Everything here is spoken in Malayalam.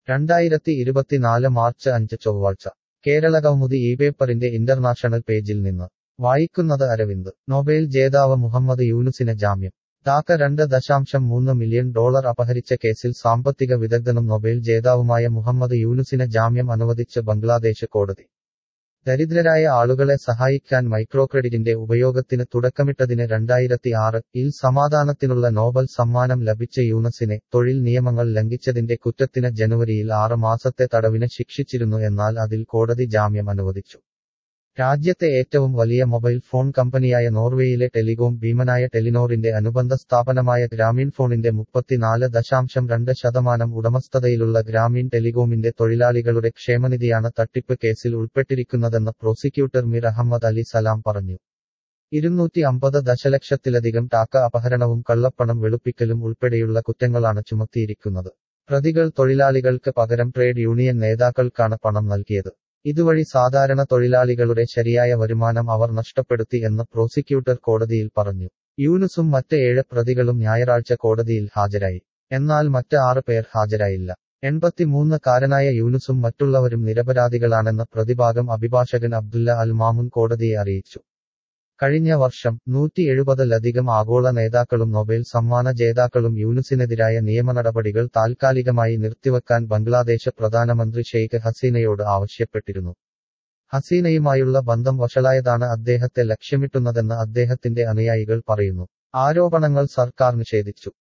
രണ്ടായിരത്തി ഇരുപത്തിനാല് മാർച്ച് അഞ്ച് ചൊവ്വാഴ്ച കേരളകൗമുദി ഈ പേപ്പറിന്റെ ഇന്റർനാഷണൽ പേജിൽ നിന്ന് വായിക്കുന്നത് അരവിന്ദ് നൊബേൽ ജേതാവ് മുഹമ്മദ് യൂനുസിന് ജാമ്യം ധാക്ക രണ്ട് ദശാംശം മൂന്ന് മില്യൺ ഡോളർ അപഹരിച്ച കേസിൽ സാമ്പത്തിക വിദഗ്ധനും നൊബേൽ ജേതാവുമായ മുഹമ്മദ് യൂനുസിന് ജാമ്യം അനുവദിച്ച് ബംഗ്ലാദേശ് കോടതി ദരിദ്രരായ ആളുകളെ സഹായിക്കാൻ മൈക്രോക്രെഡിറ്റിന്റെ ഉപയോഗത്തിന് തുടക്കമിട്ടതിന് രണ്ടായിരത്തി ആറ് ഇൽ സമാധാനത്തിനുള്ള നോബൽ സമ്മാനം ലഭിച്ച യൂനസിനെ തൊഴിൽ നിയമങ്ങൾ ലംഘിച്ചതിന്റെ കുറ്റത്തിന് ജനുവരിയിൽ ആറ് മാസത്തെ തടവിന് ശിക്ഷിച്ചിരുന്നു എന്നാൽ അതിൽ കോടതി ജാമ്യം അനുവദിച്ചു രാജ്യത്തെ ഏറ്റവും വലിയ മൊബൈൽ ഫോൺ കമ്പനിയായ നോർവേയിലെ ടെലികോം ഭീമനായ ടെലിനോറിന്റെ അനുബന്ധ സ്ഥാപനമായ ഗ്രാമീൺ ഫോണിന്റെ മുപ്പത്തിനാല് ദശാംശം രണ്ട് ശതമാനം ഉടമസ്ഥതയിലുള്ള ഗ്രാമീൺ ടെലികോമിന്റെ തൊഴിലാളികളുടെ ക്ഷേമനിധിയാണ് തട്ടിപ്പ് കേസിൽ ഉൾപ്പെട്ടിരിക്കുന്നതെന്ന് പ്രോസിക്യൂട്ടർ മിർ അഹമ്മദ് അലി സലാം പറഞ്ഞു ഇരുന്നൂറ്റി അമ്പത് ദശലക്ഷത്തിലധികം ടാക്ക അപഹരണവും കള്ളപ്പണം വെളുപ്പിക്കലും ഉൾപ്പെടെയുള്ള കുറ്റങ്ങളാണ് ചുമത്തിയിരിക്കുന്നത് പ്രതികൾ തൊഴിലാളികൾക്ക് പകരം ട്രേഡ് യൂണിയൻ നേതാക്കൾക്കാണ് പണം നൽകിയത് ഇതുവഴി സാധാരണ തൊഴിലാളികളുടെ ശരിയായ വരുമാനം അവർ നഷ്ടപ്പെടുത്തി എന്ന് പ്രോസിക്യൂട്ടർ കോടതിയിൽ പറഞ്ഞു യൂനുസും മറ്റ് ഏഴ് പ്രതികളും ഞായറാഴ്ച കോടതിയിൽ ഹാജരായി എന്നാൽ മറ്റ് ആറ് പേർ ഹാജരായില്ല എൺപത്തിമൂന്ന് കാരനായ യൂനുസും മറ്റുള്ളവരും നിരപരാധികളാണെന്ന് പ്രതിഭാഗം അഭിഭാഷകൻ അബ്ദുല്ല അൽ മാമുൻ കോടതിയെ അറിയിച്ചു കഴിഞ്ഞ വർഷം നൂറ്റി എഴുപതിലധികം ആഗോള നേതാക്കളും നൊബേൽ സമ്മാന ജേതാക്കളും യൂനുസിനെതിരായ നിയമ നടപടികൾ താൽക്കാലികമായി നിർത്തിവെക്കാൻ ബംഗ്ലാദേശ് പ്രധാനമന്ത്രി ഷെയ്ഖ് ഹസീനയോട് ആവശ്യപ്പെട്ടിരുന്നു ഹസീനയുമായുള്ള ബന്ധം വഷളായതാണ് അദ്ദേഹത്തെ ലക്ഷ്യമിട്ടുന്നതെന്ന് അദ്ദേഹത്തിന്റെ അനുയായികൾ പറയുന്നു ആരോപണങ്ങൾ സർക്കാർ നിഷേധിച്ചു